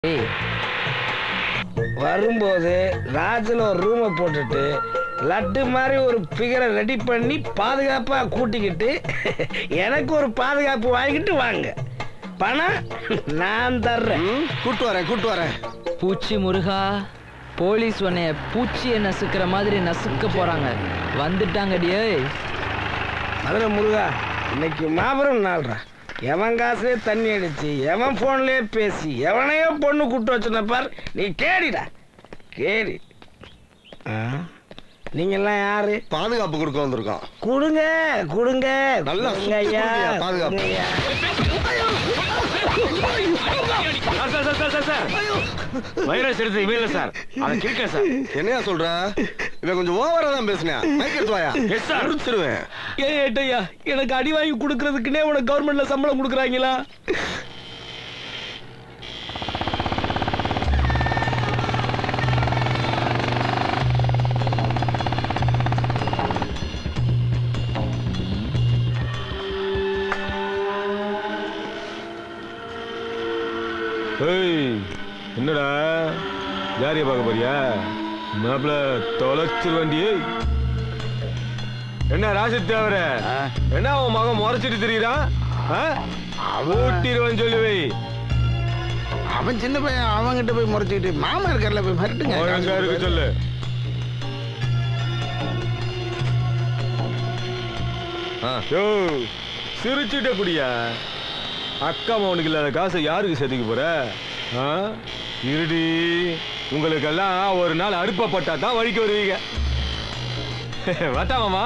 ஏய் வரும்போது ராஜில் ஒரு ரூமை போட்டுட்டு லட்டு மாதிரி ஒரு ஃபிகரை ரெடி பண்ணி பாதுகாப்பாக கூட்டிக்கிட்டு எனக்கு ஒரு பாதுகாப்பு வாங்கிட்டு வாங்க பணம் நான் தர்றேன் ம், கூட்டு வரேன் கூட்டு வரேன் பூச்சி முருகா போலீஸ் உன்னைய பூச்சியை நசுக்கிற மாதிரி நசுக்க போறாங்க வந்துட்டாங்கடி ஏய் மதுரை முருகா இன்னைக்கு மாபெரும் நாள்ரா எவன் காசுலே தண்ணி அடிச்சு எவன் ஃபோன்லயே பேசி எவனையோ பொண்ணு கூட்டு வச்சுன பார் நீ கேடிடா கேடி ஆ நீங்கெல்லாம் யாரு பாதுகாப்பு கொடுக்க வந்திருக்கோம் கொடுங்க கொடுங்க நல்லா கொடுங்க சுத்தி ஐயா கொடுங்கய்யா, பாதுகாப்பு. கொடுங்க ஐயா. Sir sir sir sir sir virus எடுத்து இவன் இல்லை சார் அதை கிரிக்க சார் என்னையா சொல்ற இவன் கொஞ்சம் ஓவரா தான் பேசுனேன் மைக் எடுத்து வாயா Yes, sir. முடிச்சிருவேன் ஏன் ஏட்டையா எனக்கு அடி வாங்கி கொடுக்கறதுக்குன்னே உனக்கு கவர்மெண்ட்ல சம்பளம் கொடுக்குறாங்களா ஏய் என்னடா யாரைய பார்க்க போறியா மாப்பிள தொலைச்சு வண்டி என்ன ராசி தேவர என்ன உன் மகன் முறைச்சிட்டு தெரியுறான் ஊட்டிடுவேன் சொல்லி வை அவன் சின்ன பையன் அவன்கிட்ட போய் முறைச்சிக்கிட்டு மாமா இருக்கார்ல போய் மிரட்டுங்க ஒழுங்கா இருக்கு சொல்லு யோ சிரிச்சுட்ட குடியா அக்கா மவனுக்கு இல்லாத காசை யாருக்கு சேர்த்துக்க போற ஆ? இருடி உங்களுக்கெல்லாம் ஒரு நாள் அறுப்பப்பட்டா தான் வழிக்கு வருவீங்க வட்டாமாமா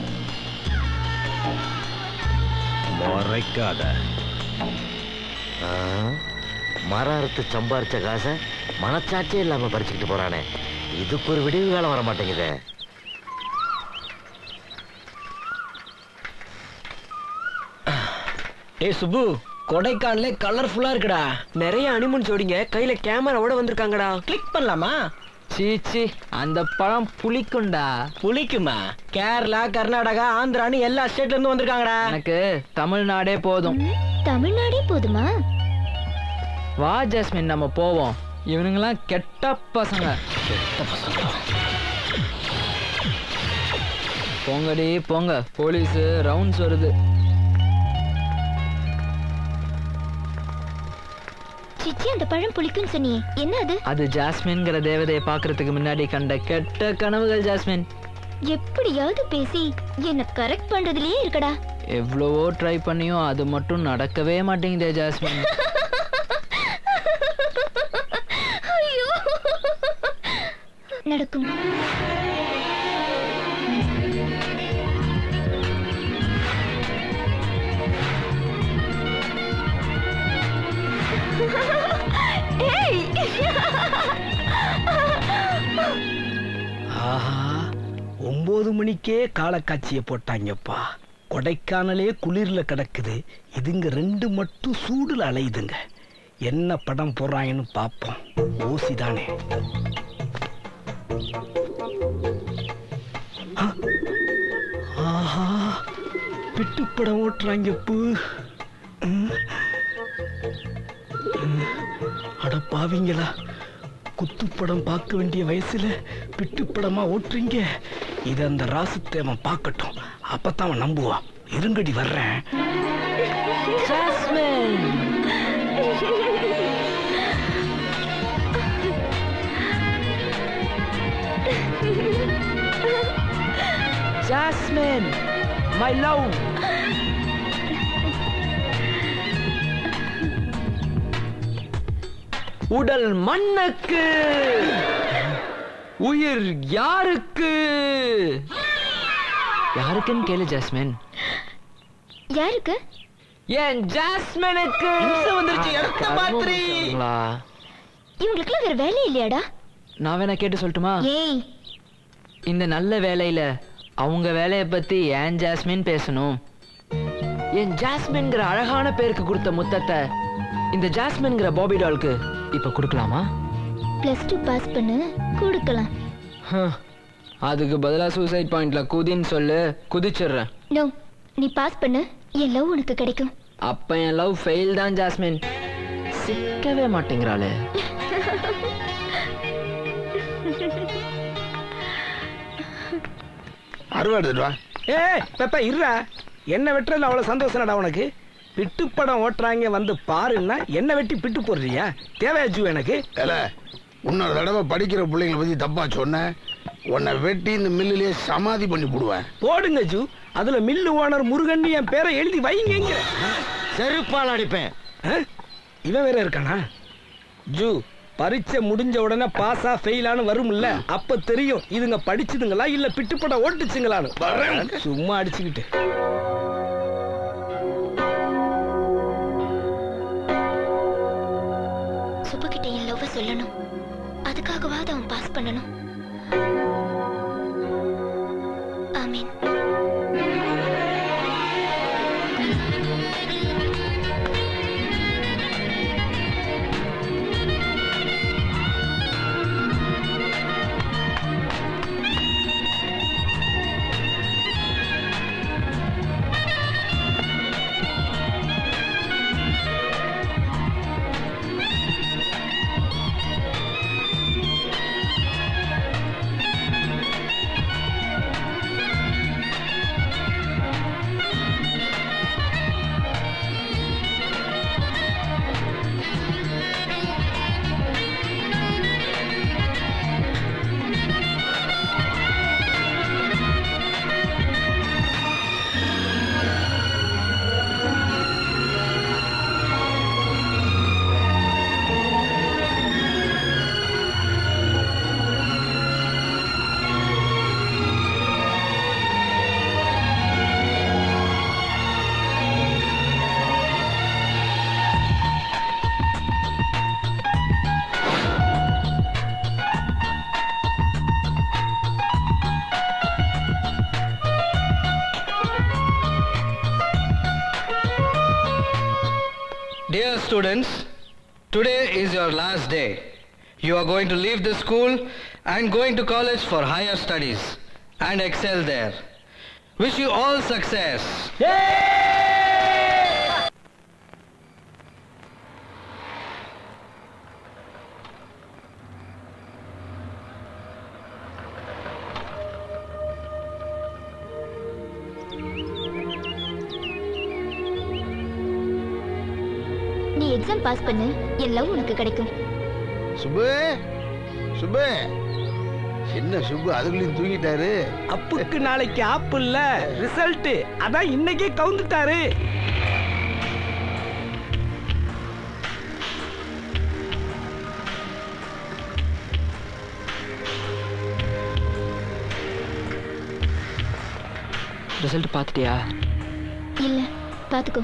முறைக்காத ஆ, மரம் அறுத்து சம்பாரிச்ச காசை மனச்சாட்சியே இல்லாம பறிச்சுக்கிட்டு போறானே இதுக்கு ஒரு விடிவு காலம் வர மாட்டேங்குதே ஏய் சுப்பு கொடைக்கானலே கலர்ஃபுல்லா இருக்குடா நிறைய அனிமன் ஜோடிங்க கையில கேமராவோட வந்திருக்காங்கடா கிளிக் பண்ணலாமா சீச்சி அந்த பழம் புளிக்குண்டா புளிக்குமா கேரளா கர்நாடகா ஆந்திரான்னு எல்லா ஸ்டேட்ல இருந்து வந்திருக்காங்கடா எனக்கு தமிழ்நாடே போதும் தமிழ்நாடே போதுமா வா ஜாஸ்மின் நம்ம போவோம் இவனுங்கெல்லாம் கெட்ட பசங்க போங்கடி போங்க போலீஸ் ரவுண்ட்ஸ் வருது சிச்சி அந்த பழம் புளிக்குன்னு சொன்னியே என்ன அது அது ஜாஸ்மின்ங்கிற தேவதையை பார்க்கறதுக்கு முன்னாடி கண்ட கெட்ட கனவுகள் ஜாஸ்மின் எப்படியாவது பேசி என்ன கரெக்ட் பண்றதுலயே இருக்கடா எவ்வளவோ ட்ரை பண்ணியும் அது மட்டும் நடக்கவே மாட்டேங்குதே ஜாஸ்மின் ஐயோ நடக்கும் ஏய் ஆஹா ஒன்பது மணிக்கே காலக்காட்சியை போட்டாங்கப்பா கொடைக்கானலே குளிர்ல கிடக்குது இதுங்க ரெண்டு மட்டும் சூடுல அலையுதுங்க என்ன படம் போடுறாங்கன்னு பார்ப்போம் ஊசி தானே ஆ, ஆஹா பிட்டு படம் ஓட்டுறாங்க பூ ம். ம். அட பாவிங்களா குத்துப்படம் பார்க்க வேண்டிய வயசுல பிட்டுப்படமா ஓட்டுறீங்க இத அந்த ராசுத்தேவன் பார்க்கட்டும் அப்பதான் அவன் நம்புவான் இருங்கடி வர்றேன் ஜாஸ்மின் ஜாஸ்மின் மை லவ் உடல் மண்ணுக்கு உயிர் யாருக்கு யாருக்குன்னு கேளு ஜாஸ்மின் யாருக்கு ஏன் ஜாஸ்மினுக்கு வந்துருச்சு, இடத்த மாத்துறி. கர்மங்களா? இவங்களுக்குலாம் வேற வேலை இல்லையாடா நான் வேணா கேட்டு சொல்லட்டுமா ஏய் இந்த நல்ல வேலையில அவங்க வேலைய பத்தி ஏன் ஜாஸ்மின் பேசணும் என் ஜாஸ்மின்ங்கிற அழகான பேருக்கு கொடுத்த முத்தத்தை இந்த ஜாஸ்மின்ங்கிற பாபி டாலுக்கு இப்ப கொடுக்கலாமா பிளஸ் டூ பாஸ் பண்ணு கொடுக்கலாம் ஹம். அதுக்கு பதிலா சூசைட் பாயிண்ட்ல குதின்னு சொல்லு குதிச்சிடுறேன் நோ நீ பாஸ் பண்ணு என் லவ் உனக்கு கிடைக்கும் அப்ப என் லவ் ஃபெயில் தான் ஜாஸ்மின் சிக்கவே மாட்டேங்கிறாளே அருவா எடுத்துட்டு வா ஏய் பெப்பா இருடா என்ன வெட்டுறதுல அவ்வளவு சந்தோஷம்டா உனக்கு பிட்டு படம் ஓட்டுறாங்க வந்து பாருன்னா என்ன வெட்டி பிட்டு போடுறியா தேவையா ஜூ எனக்கு ஏல இன்னொரு தடவை படிக்கிற பிள்ளைங்களை பத்தி தப்பா சொன்ன உன்னை வெட்டி இந்த மில்லுலயே சமாதி பண்ணி போடுவேன் போடுங்க ஜூ அதுல மில்லு ஓனர் முருகன் என் பேரை எழுதி வைங்க செருப்பால் அடிப்பேன் இவன் வேற இருக்கானா ஜூ பரீட்சை முடிஞ்ச உடனே பாஸா ஃபெயிலானு வரும்ல அப்ப தெரியும் இதுங்க படிச்சுதுங்களா இல்ல பிட்டுப்பட ஓட்டுச்சுங்களான்னு சும்மா அடிச்சுக்கிட்டு சுப்பு கிட்ட என் லவ் சொல்லணும் அதுக்காகவாவது அவன் பாஸ் பண்ணணும் ஆமீன் Dear students, today is your last day. You are going to leave the school and going to college for higher studies and excel there. Wish you all success. நீ எக்ஸாம் பாஸ் பண்ணு என் love உனக்கு கிடைக்கும் சுப்பு சுப்பு என்ன சுப்பு அதுக்குள்ளேயும் தூங்கிட்டாரு அப்புக்கு நாளைக்கு ஆப்பு இல்ல result அதான் இன்னைக்கே கவுந்துட்டாரு ரிசல்ட் பார்த்துட்டியா இல்ல பாத்துக்கோ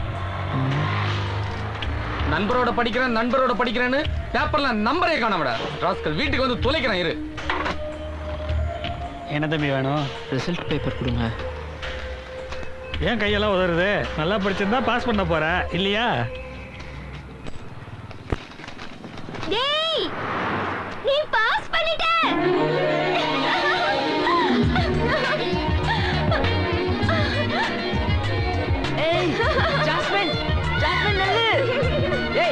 நண்பரோட படிக்கிறேன் நண்பரோட படிக்கிறேன்னு பேப்பர்ல நம்பரே காணவிட ராஸ்கல் வீட்டுக்கு வந்து தொலைக்கிறேன் இரு என்ன தம்பி வேணும் ரிசல்ட் பேப்பர் கொடுங்க ஏன் கையெல்லாம் உதறுது நல்லா படிச்சிருந்தா பாஸ் பண்ண போற இல்லையா டேய் நீ பாஸ் பண்ணிட்ட ஏய் ஜாஸ்மின் ஜாஸ்மின் நில்லு ஏய்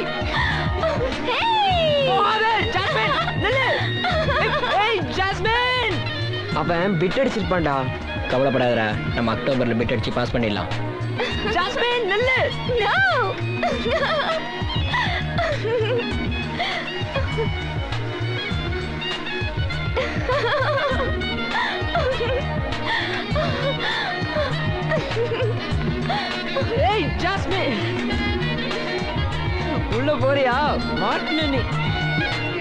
போகாத ஜாஸ்மின் நில்லு ஏய், ஏய் ஜாஸ்மின் அவன் பிட் அடிச்சிருப்பான்டா கவலைப்படாதடா நம்ம அக்டோபர்ல பிட் அடிச்சு பாஸ் பண்ணிடலாம் ஜாஸ்மின் நில்லு No! ஏய் ஜாஸ்மின் உள்ள போறியா மாட்டின நீ